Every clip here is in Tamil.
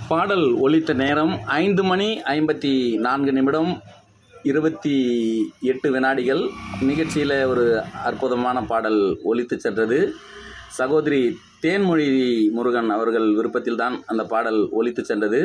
பாடல் ஒலித்த நேரம் ஐந்து மணி ஐம்பத்தி நான்கு நிமிடம் இருபத்தி எட்டு வினாடிகள் நிகழ்ச்சியில் ஒரு அற்புதமான பாடல் ஒலித்து சென்றது சகோதரி தேன்மொழி முருகன் அவர்கள் விருப்பத்தில்தான் அந்த பாடல் ஒலித்து சென்றது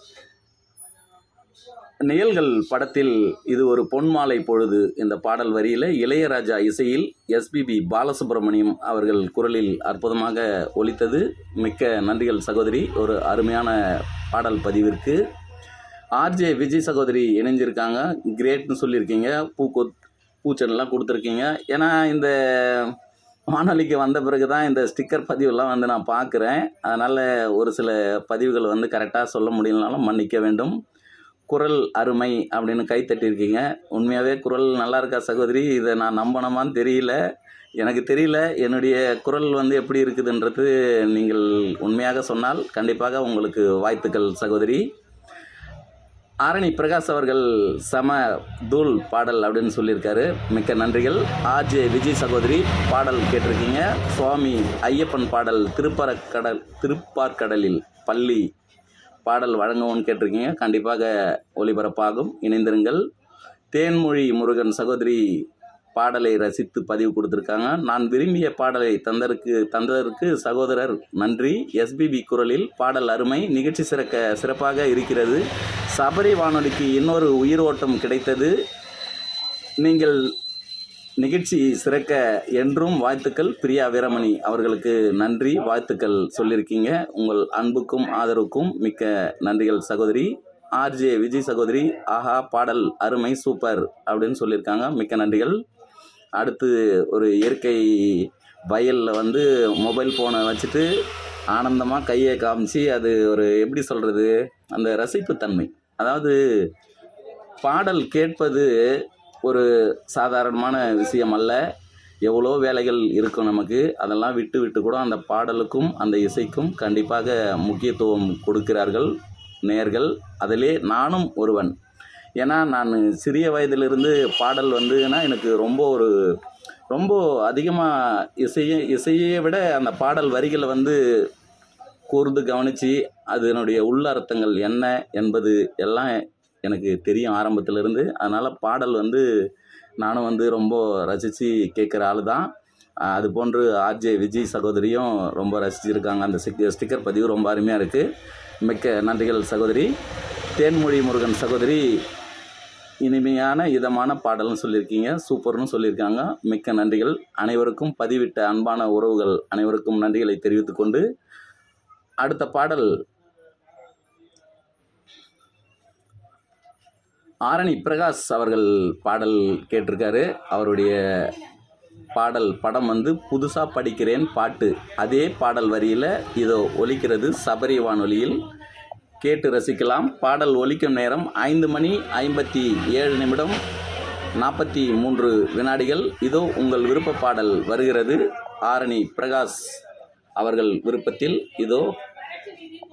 நிழல்கள் படத்தில் இது ஒரு பொன்மாலை பொழுது இந்த பாடல் வரியில் இளையராஜா இசையில் எஸ்பிபி பாலசுப்ரமணியம் அவர்கள் குரலில் அற்புதமாக ஒலித்தது மிக்க நன்றிகள் சகோதரி ஒரு அருமையான பாடல் பதிவிற்கு ஆர்ஜே விஜய் சகோதரி இணைஞ்சிருக்காங்க கிரேட்னு சொல்லியிருக்கீங்க பூ கொத் பூச்செல்லாம் கொடுத்துருக்கீங்க ஏன்னா இந்த வானொலிக்கு வந்த பிறகு தான் இந்த ஸ்டிக்கர் பதிவெல்லாம் வந்து நான் பார்க்குறேன் அதனால் ஒரு சில பதிவுகள் வந்து கரெக்டாக சொல்ல முடியலனாலும் மன்னிக்க வேண்டும் குரல் அருமை அப்படின்னு கை தட்டியிருக்கீங்க உண்மையாகவே குரல் நல்லா இருக்கா சகோதரி இதை நான் நம்பணுமான்னு தெரியல எனக்கு தெரியல என்னுடைய குரல் வந்து எப்படி இருக்குதுன்றது நீங்கள் உண்மையாக சொன்னால் கண்டிப்பாக உங்களுக்கு வாழ்த்துக்கள் சகோதரி ஆரணி பிரகாஷ் அவர்கள் சம தூள் பாடல் அப்படின்னு சொல்லியிருக்காரு மிக்க நன்றிகள் ஆர்ஜே விஜய் சகோதரி பாடல் கேட்டிருக்கீங்க சுவாமி ஐயப்பன் பாடல் திருப்பரக்கடல் திருப்பார்கடலில் பள்ளி பாடல் வழங்கவும் கேட்டிருக்கீங்க கண்டிப்பாக ஒளிபரப்பாகும் இணைந்திருங்கள் தேன்மொழி முருகன் சகோதரி பாடலை ரசித்து பதிவு கொடுத்துருக்காங்க நான் விரும்பிய பாடலை தந்தருக்கு தந்ததற்கு சகோதரர் நன்றி எஸ்பிபி குரலில் பாடல் அருமை நிகழ்ச்சி சிறக்க சிறப்பாக இருக்கிறது சபரி வானொலிக்கு இன்னொரு உயிரோட்டம் கிடைத்தது நீங்கள் நிகழ்ச்சி சிறக்க என்றும் வாழ்த்துக்கள் பிரியா வீரமணி அவர்களுக்கு நன்றி வாழ்த்துக்கள் சொல்லியிருக்கீங்க உங்கள் அன்புக்கும் ஆதரவுக்கும் மிக்க நன்றிகள் சகோதரி ஆர்ஜே விஜய் சகோதரி ஆஹா பாடல் அருமை சூப்பர் அப்படின்னு சொல்லியிருக்காங்க மிக்க நன்றிகள் அடுத்து ஒரு இயற்கை வயலில் வந்து மொபைல் ஃபோனை வச்சுட்டு ஆனந்தமாக கையை காமிச்சு அது ஒரு எப்படி சொல்கிறது அந்த ரசிப்புத்தன்மை அதாவது பாடல் கேட்பது ஒரு சாதாரணமான விஷயம் அல்ல எவ்வளோ வேலைகள் இருக்கும் நமக்கு அதெல்லாம் விட்டு விட்டு கூட அந்த பாடலுக்கும் அந்த இசைக்கும் கண்டிப்பாக முக்கியத்துவம் கொடுக்கிறார்கள் நேர்கள் அதிலே நானும் ஒருவன் ஏன்னா நான் சிறிய வயதிலிருந்து பாடல் வந்துன்னா எனக்கு ரொம்ப ஒரு ரொம்ப அதிகமாக இசையை இசையை விட அந்த பாடல் வரிகளை வந்து கூர்ந்து கவனித்து அதனுடைய உள்ளர்த்தங்கள் என்ன என்பது எல்லாம் எனக்கு தெரியும் ஆரம்பத்திலிருந்து அதனால் பாடல் வந்து நானும் வந்து ரொம்ப ரசித்து கேட்குற ஆள் தான் அது போன்று ஆர்ஜே விஜய் சகோதரியும் ரொம்ப ரசிச்சிருக்காங்க அந்த ஸ்டிக் ஸ்டிக்கர் பதிவு ரொம்ப அருமையாக இருக்குது மிக்க நன்றிகள் சகோதரி தேன்மொழி முருகன் சகோதரி இனிமையான இதமான பாடல்னு சொல்லியிருக்கீங்க சூப்பர்னு சொல்லியிருக்காங்க மிக்க நன்றிகள் அனைவருக்கும் பதிவிட்ட அன்பான உறவுகள் அனைவருக்கும் நன்றிகளை தெரிவித்துக்கொண்டு அடுத்த பாடல் ஆரணி பிரகாஷ் அவர்கள் பாடல் கேட்டிருக்காரு அவருடைய பாடல் படம் வந்து புதுசாக படிக்கிறேன் பாட்டு அதே பாடல் வரியில் இதோ ஒலிக்கிறது சபரி வானொலியில் கேட்டு ரசிக்கலாம் பாடல் ஒலிக்கும் நேரம் ஐந்து மணி ஐம்பத்தி ஏழு நிமிடம் நாற்பத்தி மூன்று வினாடிகள் இதோ உங்கள் விருப்ப பாடல் வருகிறது ஆரணி பிரகாஷ் அவர்கள் விருப்பத்தில் இதோ